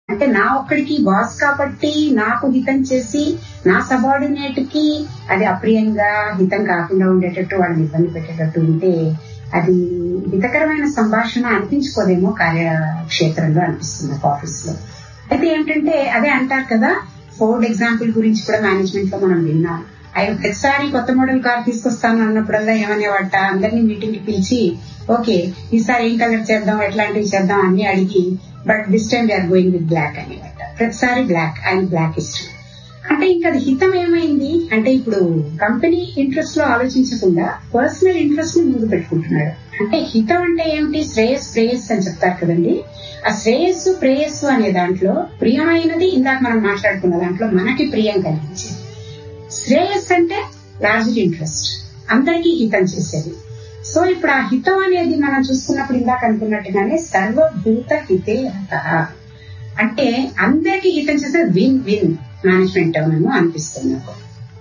అంటే నా ఒక్కడికి బాస్ కాబట్టి నాకు హితం చేసి నా సబార్డినేట్ కి అది అప్రియంగా హితం కాకుండా ఉండేటట్టు వాళ్ళని ఇబ్బంది పెట్టేటట్టు ఉంటే అది హితకరమైన సంభాషణ అనిపించుకోదేమో కార్యక్షేత్రంలో అనిపిస్తుంది ఆఫీస్ లో అయితే ఏంటంటే అదే అంటారు కదా ఫోర్డ్ ఎగ్జాంపుల్ గురించి కూడా మేనేజ్మెంట్ లో మనం విన్నాం ఆయన ప్రతిసారి కొత్త మోడల్ కార్ తీసుకొస్తాను అన్నప్పుడల్లా ఏమనేవాట అందరినీ మీటింగ్ కి పిలిచి ఓకే ఈసారి ఏం కలర్ చేద్దాం ఎట్లాంటివి చేద్దాం అన్ని అడిగి but this time we're going with black అనేవాట ప్రతిసారి బ్లాక్ ఆయన బ్లాక్ ఇష్టం అంటే ఇంకా అది హితం ఏమైంది అంటే ఇప్పుడు కంపెనీ ఇంట్రెస్ట్ లో ఆలోచించకుండా పర్సనల్ ఇంట్రెస్ట్ ని ముందు పెట్టుకుంటున్నాడు అంటే హితం అంటే ఏమిటి శ్రేయస్ ప్రేయస్ అని చెప్తారు కదండి ఆ శ్రేయస్సు ప్రేయస్సు అనే దాంట్లో ప్రియమైనది ఇందాక మనం మాట్లాడుకున్న దాంట్లో మనకి ప్రియం కలిగించేది శ్రేయస్ అంటే లార్జ్ ఇంట్రెస్ట్ అందరికీ హితం చేసేది సో ఇప్పుడు ఆ హితం అనేది మనం చూసుకున్నప్పుడు ఇందాక అనుకున్నట్టుగానే సర్వభూత హితే రతః అంటే అందరికీ హితం చేసేది విన్ విన్ మేనేజ్మెంట్ ఏమో అనిపిస్తుంది నాకు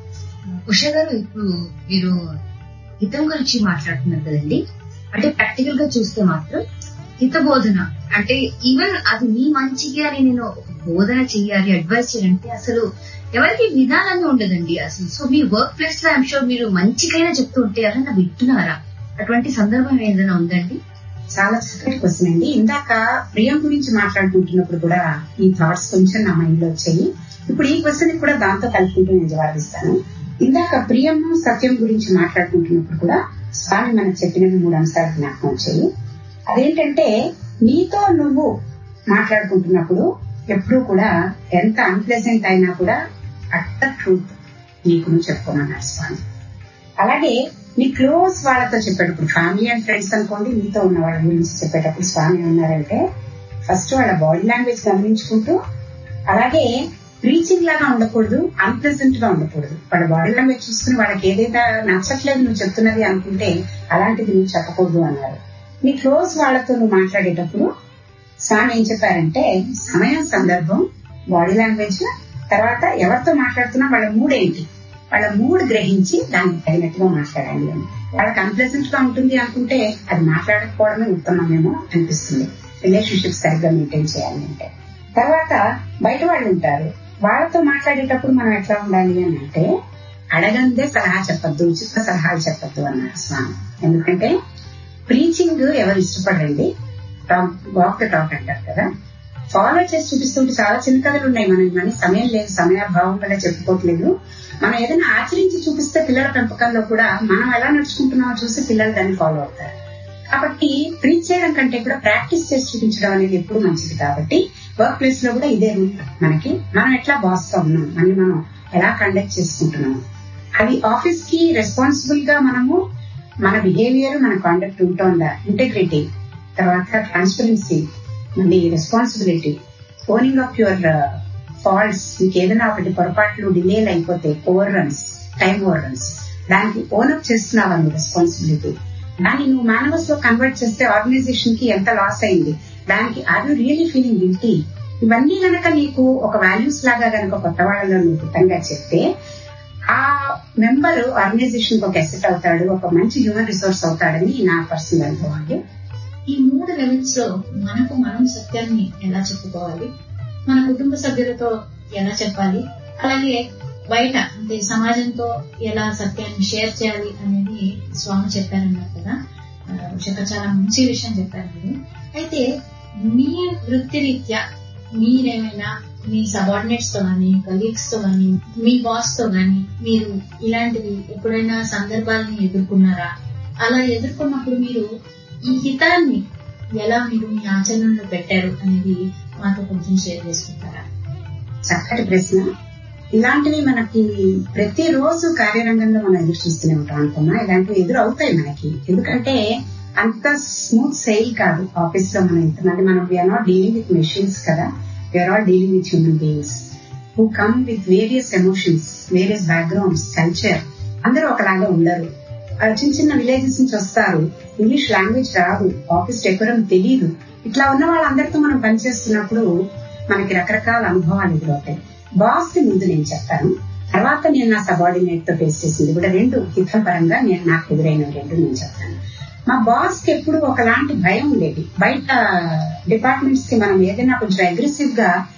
ఉష గారు ఇప్పుడు మీరు హితం గురించి మాట్లాడుతున్నారు కదండి అంటే ప్రాక్టికల్ గా చూస్తే మాత్రం హిత బోధన అంటే ఈవెన్ అది మీ మంచికి అని నేను ఒక బోధన చేయాలి అడ్వైస్ చేయాలంటే అసలు ఎవరికి విధానంగా ఉండదండి అసలు సో మీ వర్క్ ప్లేస్ లో ఐమ్ షూర్ మీరు మంచికైనా చెప్తూ ఉంటే ఎవరైనా వింటున్నారా అటువంటి సందర్భం ఏదైనా ఉందండి చాలా చక్కటి క్వశ్చన్ అండి ఇందాక ప్రియం గురించి మాట్లాడుకుంటున్నప్పుడు కూడా ఈ థాట్స్ కొంచెం నా మైండ్ లో వచ్చాయి ఇప్పుడు ఈ క్వశ్చన్ కూడా దాంతో కలుపుకుంటూ నేను జవాబిస్తాను ఇందాక ప్రియము సత్యం గురించి మాట్లాడుకుంటున్నప్పుడు కూడా స్వామి మనకు చెప్పినవి మూడు అంశాలు జ్ఞాపకం వచ్చాయి అదేంటంటే నీతో నువ్వు మాట్లాడుకుంటున్నప్పుడు ఎప్పుడూ కూడా ఎంత అన్ప్లెజెంట్ అయినా కూడా అట్ట ట్రూత్ నీకు నువ్వు చెప్పుకోమన్నారు స్వామి అలాగే నీ క్లోజ్ వాళ్ళతో చెప్పేటప్పుడు ఫ్యామిలీ అండ్ ఫ్రెండ్స్ అనుకోండి నీతో ఉన్న వాళ్ళ గురించి చెప్పేటప్పుడు స్వామి ఉన్నారంటే ఫస్ట్ వాళ్ళ బాడీ లాంగ్వేజ్ గమనించుకుంటూ అలాగే ప్రీచింగ్ లాగా ఉండకూడదు అన్ప్లెజెంట్ గా ఉండకూడదు వాళ్ళ బాడీ లాంగ్వేజ్ చూసుకుని వాళ్ళకి ఏదైతే నచ్చట్లేదు నువ్వు చెప్తున్నది అనుకుంటే అలాంటిది నువ్వు చెప్పకూడదు అన్నారు నీ క్లోజ్ వాళ్ళతో నువ్వు మాట్లాడేటప్పుడు స్వామి ఏం చెప్పారంటే సమయం సందర్భం బాడీ లాంగ్వేజ్ తర్వాత ఎవరితో మాట్లాడుతున్నా వాళ్ళ మూడేంటి వాళ్ళ మూడు గ్రహించి దానికి తగినట్టుగా మాట్లాడండి అని వాళ్ళకి అన్ప్లెజెంట్ గా ఉంటుంది అనుకుంటే అది మాట్లాడకపోవడమే ఉత్తమమేమో అనిపిస్తుంది రిలేషన్షిప్ సరిగ్గా మెయింటైన్ చేయాలి అంటే తర్వాత బయట వాళ్ళు ఉంటారు వాళ్ళతో మాట్లాడేటప్పుడు మనం ఎట్లా ఉండాలి అని అంటే అడగందే సలహా చెప్పద్దు ఉచిత సలహాలు చెప్పద్దు అన్నారు స్వామి ఎందుకంటే ప్రీచింగ్ ఎవరు ఇష్టపడండి వాక్ ద టాక్ అంటారు కదా ఫాలో చేసి చూపిస్తుంటే చాలా చిన్న కథలు ఉన్నాయి మనం మన సమయం లేదు సమయాభావం వల్ల చెప్పుకోవట్లేదు మనం ఏదైనా ఆచరించి చూపిస్తే పిల్లల పెంపకంలో కూడా మనం ఎలా నడుచుకుంటున్నామో చూసి పిల్లలు దాన్ని ఫాలో అవుతారు కాబట్టి ప్రీచ్ చేయడం కంటే కూడా ప్రాక్టీస్ చేసి చూపించడం అనేది ఎప్పుడు మంచిది కాబట్టి వర్క్ ప్లేస్ లో కూడా ఇదే రూల్ మనకి మనం ఎట్లా బాస్ గా ఉన్నాం మళ్ళీ మనం ఎలా కండక్ట్ చేసుకుంటున్నాము అది ఆఫీస్ కి రెస్పాన్సిబుల్ గా మనము మన బిహేవియర్ మన కాండక్ట్ ఉంటుందా ఇంటెగ్రిటీ తర్వాత ట్రాన్స్పరెన్సీ మళ్ళీ responsibility owning of your faults మీకు ఏదైనా ఒకటి పొరపాట్లు డిలేలు అయిపోతే over runs time over runs దానికి ఓనప్ చేస్తున్నావా నువ్వు రెస్పాన్సిబిలిటీ దాన్ని నువ్వు మేనవస్ లో కన్వర్ట్ చేస్తే ఆర్గనైజేషన్ కి ఎంత లాస్ అయింది దానికి are you really feeling guilty ఇవన్నీ గనక నీకు ఒక వాల్యూస్ లాగా గనక కొత్త వాళ్ళలో నువ్వు హితంగా చెప్తే ఆ మెంబర్ ఆర్గనైజేషన్ ఒక ఎసెట్ అవుతాడు ఒక మంచి హ్యూమన్ రిసోర్స్ అవుతాడని నా పర్సనల్ అనుభవం అండి ఈ మూడు లెవెల్స్ లో మనకు మనం సత్యాన్ని ఎలా చెప్పుకోవాలి మన కుటుంబ సభ్యులతో ఎలా చెప్పాలి అలాగే బయట అంటే సమాజంతో ఎలా సత్యాన్ని షేర్ చేయాలి అనేది స్వామి చెప్పారన్నారు కదా ఉషక చాలా మంచి విషయం చెప్పారు మీరు అయితే మీ వృత్తిరీత్యా మీరేమైనా మీ సబార్డినేట్స్ తో గానీ కలీగ్స్ తో గానీ మీ బాస్ తో గానీ మీరు ఇలాంటివి ఎప్పుడైనా సందర్భాలని ఎదుర్కొన్నారా అలా ఎదుర్కొన్నప్పుడు మీరు ఈ హితాన్ని ఎలా మీరు మీ ఆచరణలో పెట్టారు అనేది మాతో కొంచెం షేర్ చేసుకుంటారా చక్కటి ప్రశ్న ఇలాంటివి మనకి ప్రతిరోజు కార్యరంగంలో మనం ఎదురు చూస్తూనే ఉంటాం అనుకున్నా ఇలాంటివి ఎదురు అవుతాయి మనకి ఎందుకంటే అంత స్మూత్ సెయిల్ కాదు ఆఫీస్ లో మనం ఇంతమంది మనం we're not dealing with machines కదా we're all dealing with human beings who come with various emotions various backgrounds culture అందరూ ఒకలాగా ఉండరు చిన్న చిన్న విలేజెస్ నుంచి వస్తారు ఇంగ్లీష్ లాంగ్వేజ్ రాదు ఆఫీస్ డెకోరం తెలియదు ఇట్లా ఉన్న వాళ్ళందరితో మనం పనిచేస్తున్నప్పుడు మనకి రకరకాల అనుభవాలు ఎదురవుతాయి బాస్ కి ముందు నేను చెప్తాను తర్వాత నేను నా సబార్డినేట్ తో ఫేస్ చేసింది కూడా రెండు హితపరంగా నేను నాకు ఎదురైన రెండు నేను చెప్తాను మా బాస్ కి ఎప్పుడు ఒకలాంటి భయం ఉండేది బయట డిపార్ట్మెంట్స్ కి మనం ఏదైనా కొంచెం అగ్రెసివ్ గా